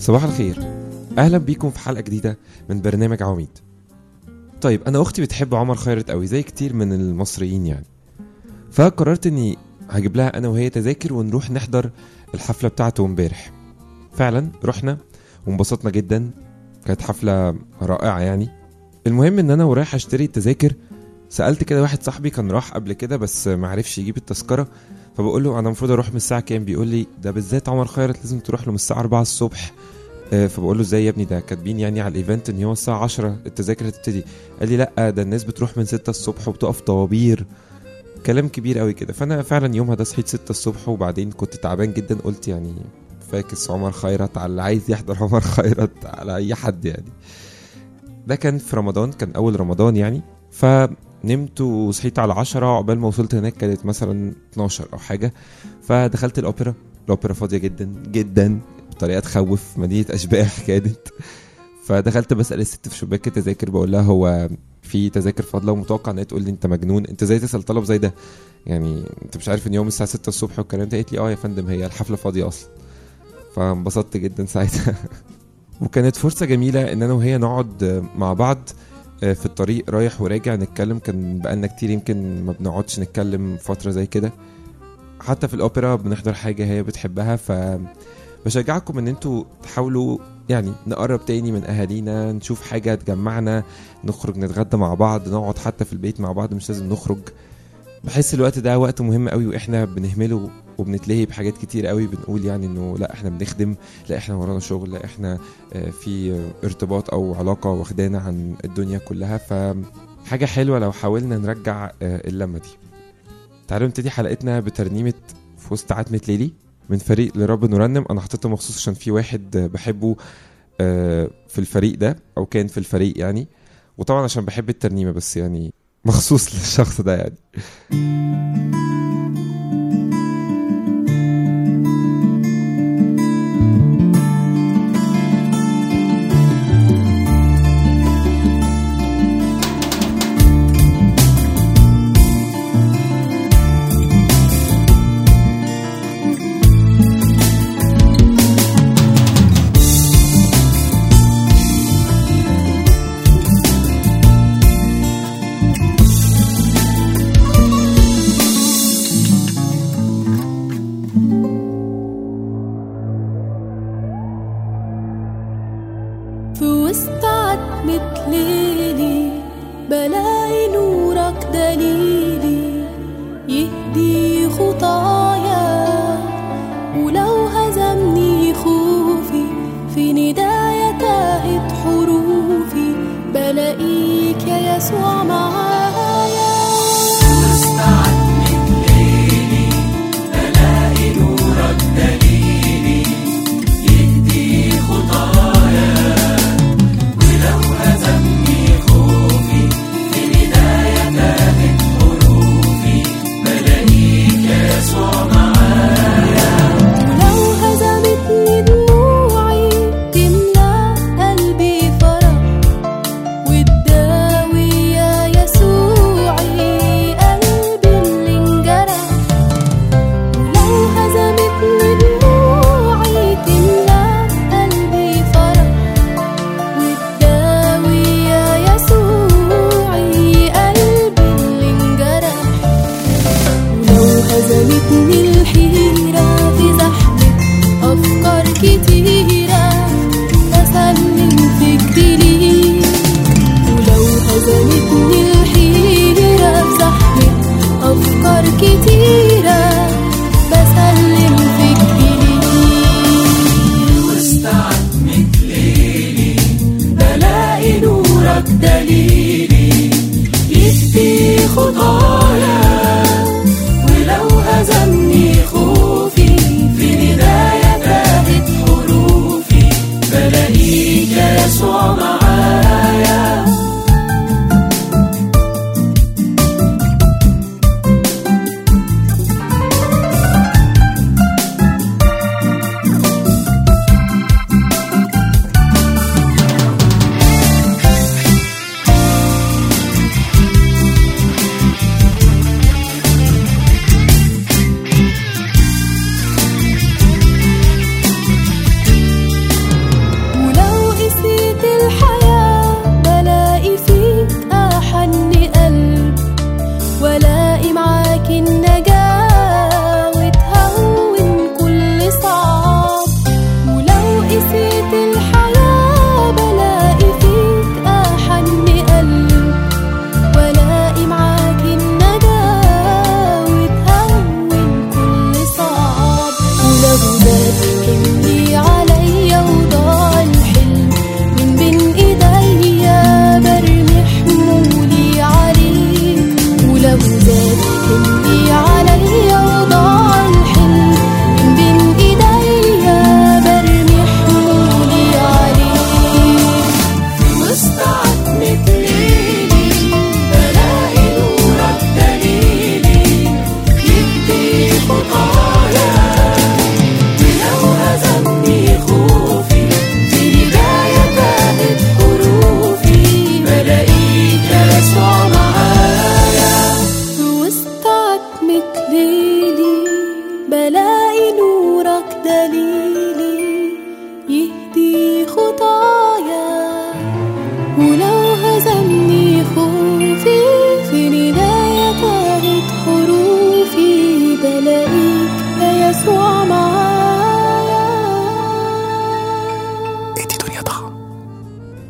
صباح الخير اهلا بيكم في حلقه جديده من برنامج عواميد طيب انا اختي بتحب عمر خيرت قوي زي كتير من المصريين يعني فقررت اني هجيب لها انا وهي تذاكر ونروح نحضر الحفله بتاعته امبارح فعلا رحنا وانبسطنا جدا كانت حفله رائعه يعني المهم ان انا ورايح اشتري التذاكر سالت كده واحد صاحبي كان راح قبل كده بس ما عرفش يجيب التذكره فبقول له انا المفروض اروح من الساعه كام بيقول لي ده بالذات عمر خيرت لازم تروح له من الساعه 4 الصبح آه، فبقول له ازاي يا ابني ده كاتبين يعني على الايفنت ان هو الساعه 10 التذاكر هتبتدي قال لي لا ده الناس بتروح من 6 الصبح وبتقف طوابير كلام كبير قوي كده فانا فعلا يومها ده صحيت 6 الصبح وبعدين كنت تعبان جدا قلت يعني فاكس عمر خيرت على اللي عايز يحضر عمر خيرت على اي حد يعني ده كان في رمضان كان اول رمضان يعني فنمت وصحيت على 10 عقبال ما وصلت هناك كانت مثلا 12 او حاجه فدخلت الاوبرا الاوبرا فاضيه جدا جدا بطريقه تخوف مدينه اشباح كانت فدخلت بسال الست في شباك التذاكر بقول لها هو في تذاكر فاضله ومتوقع ان هي تقول لي انت مجنون انت ازاي تسال طلب زي ده يعني انت مش عارف ان يوم الساعه 6 الصبح والكلام ده قالت لي اه يا فندم هي الحفله فاضيه اصلا فانبسطت جدا ساعتها وكانت فرصه جميله ان انا وهي نقعد مع بعض في الطريق رايح وراجع نتكلم كان بقالنا كتير يمكن ما بنقعدش نتكلم فتره زي كده حتى في الاوبرا بنحضر حاجه هي بتحبها ف بشجعكم ان انتوا تحاولوا يعني نقرب تاني من اهالينا نشوف حاجه تجمعنا نخرج نتغدى مع بعض نقعد حتى في البيت مع بعض مش لازم نخرج بحس الوقت ده وقت مهم قوي واحنا بنهمله وبنتلهي بحاجات كتير قوي بنقول يعني انه لا احنا بنخدم لا احنا ورانا شغل لا احنا آه، في ارتباط او علاقه واخدانا عن الدنيا كلها فحاجه حلوه لو حاولنا نرجع آه، اللمه دي تعالوا نبتدي حلقتنا بترنيمه في وسط عتمه ليلي من فريق لرب نرنم انا حطيته مخصوص عشان في واحد آه، بحبه آه، في الفريق ده او كان في الفريق يعني وطبعا عشان بحب الترنيمه بس يعني مخصوص للشخص ده يعني في وسط عتمة ليلي بلاقي نورك دليلي يهدي خطايا ولو هزمني خوفي في نداية تاهت حروفي بلاقيك يا يسوع معايا لو هزمتني دموعي تملى قلبي فرح وتداوي يا يسوعي قلبي اللي انجرح ولو هزمتني دموعي تملى قلبي فرح وتداوي يا يسوعي قلبي اللي انجرح ولو هزمتني الحيرة في زحمة أفكار كتيرة بسلم فكري ليك ولو هزمتني الحيرة في زحمة أفكار كتيرة بسلم فكري ليك بلاقي نورك دليلي يهدي خطايا ولو هزمني خوفي في نداية تاهت حروفي بلاقيك يا يسوع معايا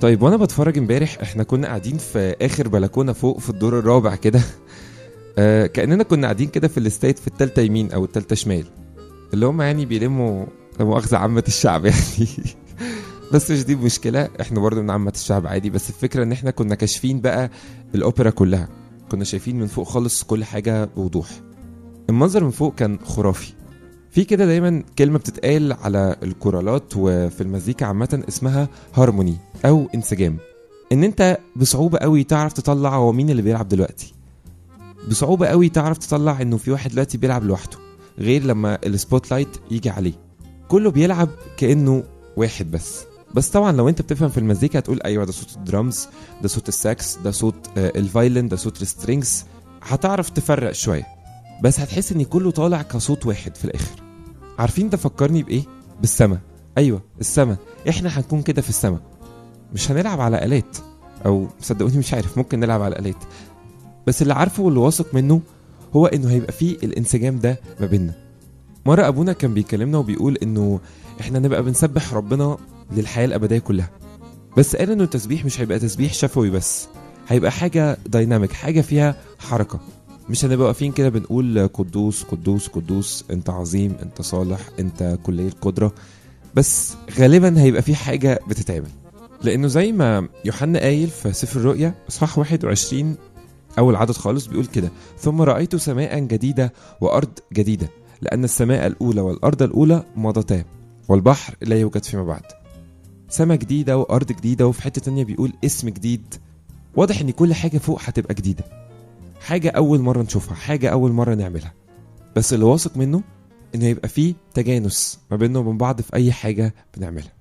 طيب وانا بتفرج امبارح احنا كنا قاعدين في اخر بلكونه فوق في الدور الرابع كده آه كاننا كنا قاعدين كده في الاستيت في التالتة يمين او التالتة شمال اللي هم يعني بيلموا لا مؤاخذة عامة الشعب يعني بس مش دي مشكلة احنا برضه من عامة الشعب عادي بس الفكرة ان احنا كنا كاشفين بقى الاوبرا كلها كنا شايفين من فوق خالص كل حاجة بوضوح المنظر من فوق كان خرافي في كده دايما كلمة بتتقال على الكورالات وفي المزيكا عامة اسمها هارموني او انسجام ان انت بصعوبة قوي تعرف تطلع هو مين اللي بيلعب دلوقتي بصعوبة قوي تعرف تطلع انه في واحد دلوقتي بيلعب لوحده غير لما السبوت لايت يجي عليه كله بيلعب كانه واحد بس بس طبعا لو انت بتفهم في المزيكا هتقول ايوه ده صوت الدرامز ده صوت الساكس ده صوت آه، الفايلن ده صوت السترينجز هتعرف تفرق شويه بس هتحس ان كله طالع كصوت واحد في الاخر عارفين ده فكرني بايه بالسما ايوه السما احنا هنكون كده في السما مش هنلعب على الات او صدقوني مش عارف ممكن نلعب على الات بس اللي عارفه واللي واثق منه هو انه هيبقى فيه الانسجام ده ما بيننا مرة أبونا كان بيكلمنا وبيقول إنه إحنا نبقى بنسبح ربنا للحياة الأبدية كلها بس قال إنه التسبيح مش هيبقى تسبيح شفوي بس هيبقى حاجة دايناميك حاجة فيها حركة مش هنبقى واقفين كده بنقول قدوس قدوس قدوس انت عظيم انت صالح انت كلية القدرة بس غالبا هيبقى في حاجة بتتعمل لأنه زي ما يوحنا قايل في سفر الرؤيا إصحاح 21 أول عدد خالص بيقول كده ثم رأيت سماء جديدة وأرض جديدة لأن السماء الأولى والأرض الأولى مضتا والبحر لا يوجد فيما بعد سماء جديدة وأرض جديدة وفي حتة تانية بيقول اسم جديد واضح إن كل حاجة فوق هتبقى جديدة حاجة أول مرة نشوفها حاجة أول مرة نعملها بس اللي واثق منه إنه يبقى فيه تجانس ما بيننا وبين بعض في أي حاجة بنعملها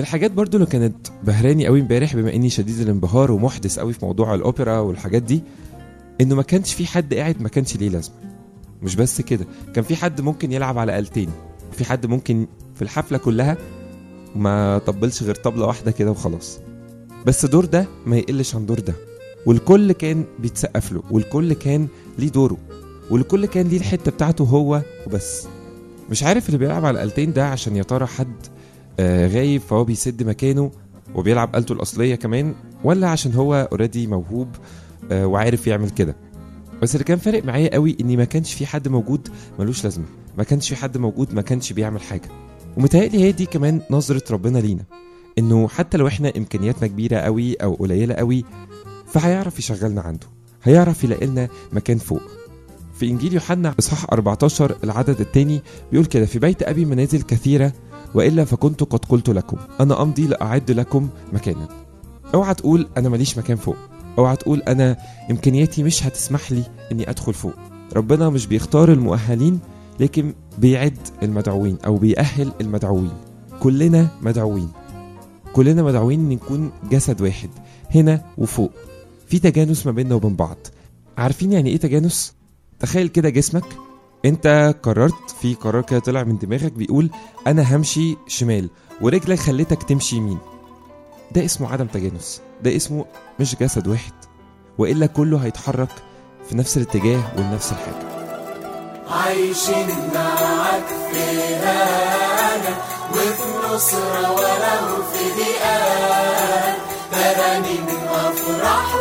الحاجات برضو اللي كانت بهراني قوي امبارح بما اني شديد الانبهار ومحدث قوي في موضوع الاوبرا والحاجات دي انه ما كانش في حد قاعد ما كانش ليه لازمه مش بس كده كان في حد ممكن يلعب على آلتين في حد ممكن في الحفله كلها ما طبلش غير طبله واحده كده وخلاص بس دور ده ما يقلش عن دور ده والكل كان بيتسقف له والكل كان ليه دوره والكل كان ليه الحته بتاعته هو وبس مش عارف اللي بيلعب على الآلتين ده عشان يا ترى حد آه غايب فهو بيسد مكانه وبيلعب آلته الأصلية كمان ولا عشان هو اوريدي موهوب آه وعارف يعمل كده بس اللي كان فارق معايا قوي اني ما كانش في حد موجود ملوش لازمه ما كانش في حد موجود ما كانش بيعمل حاجه ومتهيألي هي دي كمان نظره ربنا لينا انه حتى لو احنا امكانياتنا كبيره قوي او قليله قوي فهيعرف يشغلنا عنده هيعرف يلاقي لنا مكان فوق في انجيل يوحنا اصحاح 14 العدد الثاني بيقول كده في بيت ابي منازل كثيره والا فكنت قد قلت لكم انا امضي لاعد لكم مكانا اوعى تقول انا ماليش مكان فوق اوعى تقول انا امكانياتي مش هتسمح لي اني ادخل فوق ربنا مش بيختار المؤهلين لكن بيعد المدعوين او بيأهل المدعوين كلنا مدعوين كلنا مدعوين ان نكون جسد واحد هنا وفوق في تجانس ما بيننا وبين بعض عارفين يعني ايه تجانس تخيل كده جسمك انت قررت في قرار كده طلع من دماغك بيقول انا همشي شمال ورجلك خليتك تمشي يمين ده اسمه عدم تجانس ده اسمه مش جسد واحد والا كله هيتحرك في نفس الاتجاه ولنفس الحاجه عايشين معاك في هنا وفي نصرة ولو في ضيقات ترانيم أفراح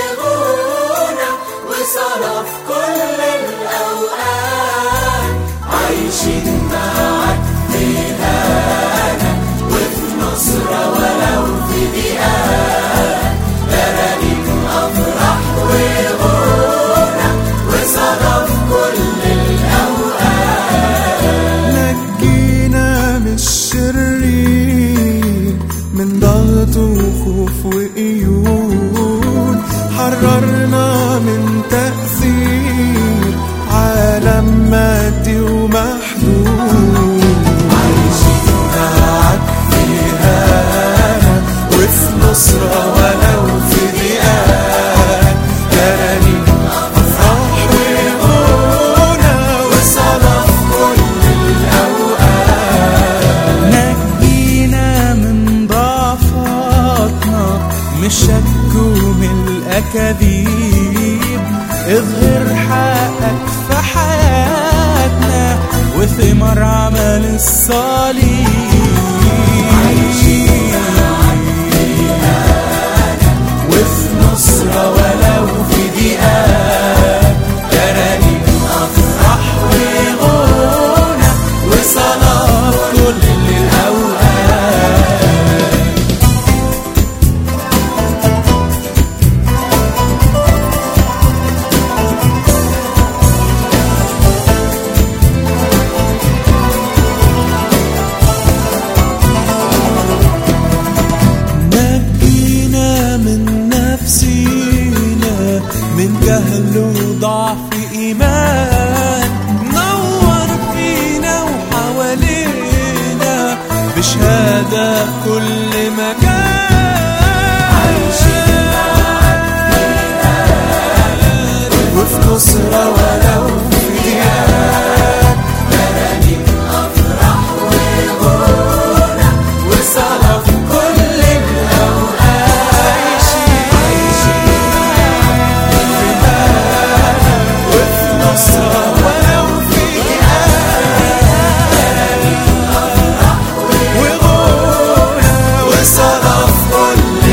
وغنى وصلاة في كل الأوقات عايشين معاك في هنا وفي نصرة ولو في ضيقات ترانيم أفراح وغنى وصلاة في كل نجينا من الشرير من ضغط وخوف وقيود حررنا من تأثير عالم مادي ومحدود عايشين معاك في هنا وفي نصرة ولو في ضيقات ترانيم أفراح وغنى وصلاة في كل نجينا من ضعفاتنا من الشك ومن الأكاذيب اظهر حقك في حياتنا وثمر عمل الصليب وفي نصرة ولو في ضيقات ترانيم أفراح وغنى وصلاة في كل الأوقات نجينا من نفسينا من جهل وضعف إيمان نور فينا وحوالينا بشهادة في كل مكان وفي نصرة ولو في ضيقات ترانيم أفراح وغنى وصلاة في كل الأوقات وفي نصرة ولو في ضيقات وغنى وصلاة في كل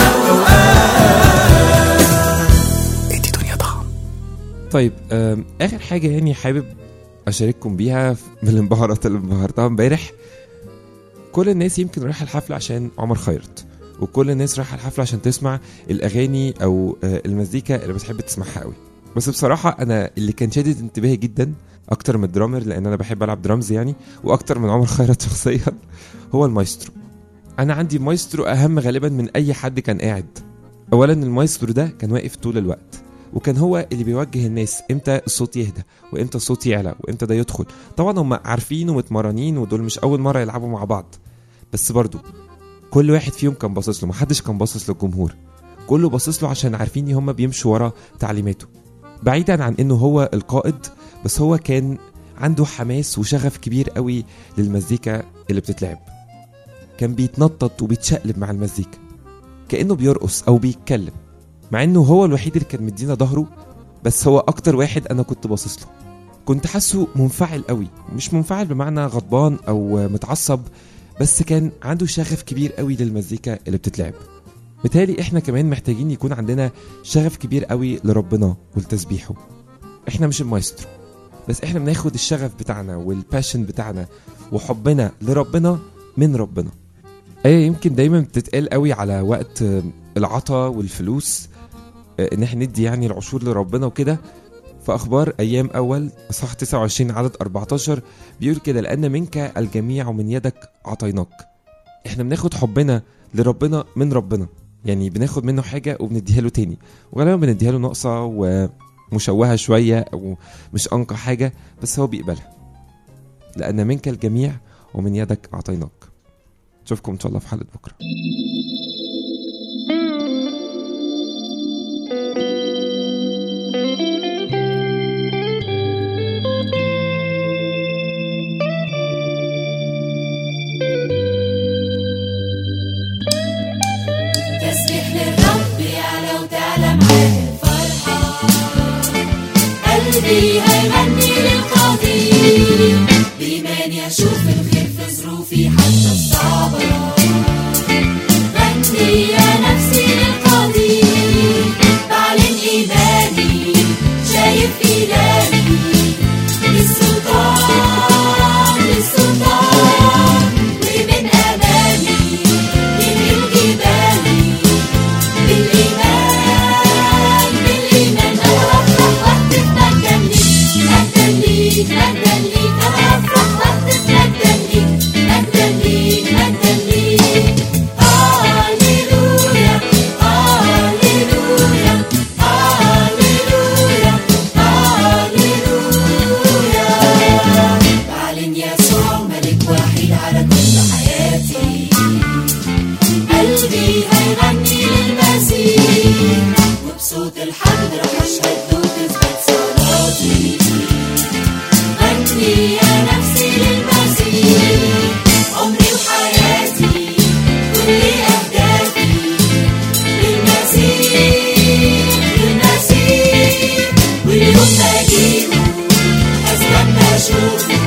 الأوقات ادي دنيا طعم طيب آم، اخر حاجه يعني حابب اشارككم بيها من الانبهارات اللي انبهرتها امبارح كل الناس يمكن رايحه الحفله عشان عمر خيرت وكل الناس رايحه الحفله عشان تسمع الاغاني او آه، المزيكا اللي بتحب تسمعها قوي بس بصراحه انا اللي كان شادد انتباهي جدا اكتر من الدرامر لان انا بحب العب درامز يعني واكتر من عمر خيرت شخصيا هو المايسترو انا عندي مايسترو اهم غالبا من اي حد كان قاعد اولا المايسترو ده كان واقف طول الوقت وكان هو اللي بيوجه الناس امتى الصوت يهدى وامتى الصوت يعلى وامتى ده يدخل طبعا هم عارفين ومتمرنين ودول مش اول مره يلعبوا مع بعض بس برضو كل واحد فيهم كان باصص له محدش كان باصص للجمهور كله باصص له عشان عارفين ان هم بيمشوا ورا تعليماته بعيدا عن انه هو القائد بس هو كان عنده حماس وشغف كبير قوي للمزيكا اللي بتتلعب كان بيتنطط وبيتشقلب مع المزيكا كانه بيرقص او بيتكلم مع انه هو الوحيد اللي كان مدينا ظهره بس هو اكتر واحد انا كنت باصص له كنت حاسه منفعل قوي مش منفعل بمعنى غضبان او متعصب بس كان عنده شغف كبير قوي للمزيكا اللي بتتلعب بالتالي احنا كمان محتاجين يكون عندنا شغف كبير قوي لربنا ولتسبيحه احنا مش المايسترو بس احنا بناخد الشغف بتاعنا والباشن بتاعنا وحبنا لربنا من ربنا ايه يمكن دايما بتتقال قوي على وقت آه، العطا والفلوس آه، ان احنا ندي يعني العشور لربنا وكده فاخبار ايام اول اصحاح 29 عدد 14 بيقول كده لان منك الجميع ومن يدك اعطيناك احنا بناخد حبنا لربنا من ربنا يعني بناخد منه حاجه وبنديها له تاني وغالبا بنديها له ناقصه ومشوهه شويه او مش انقى حاجه بس هو بيقبلها لان منك الجميع ومن يدك اعطيناك اشوفكم ان شاء الله في حلقه بكره تسبيح للرب يعلى وتعلى معاه الفرحة قلبي هيغني للقدير بإيماني أشوف الخير في ظروفي حتى الصعبة غني يا نفسي للقدير بعلن إيماني شايف إلهي للسلطان للسلطان ومن أمامي ينقل جبالي بالإيمان بالإيمان أنا أفرح وقت مجدا ليك مجدا ليك مجدا ليك أنا أفرح وقت مجدا ليك مجدا ليك مجدا ليك هاليلويا هاليلويا هاليلويا هاليلويا بعلن يسوع ملك وحيد على كل حياتي قلبي هيغني للمسيح وبصوت الحمد رح اشهد وتثبت صلاتي غني يا نفسي للمسيح عمري وحياتي كل اهدافي للمسيح للمسيح واليوم بجيبه استنى اشوفه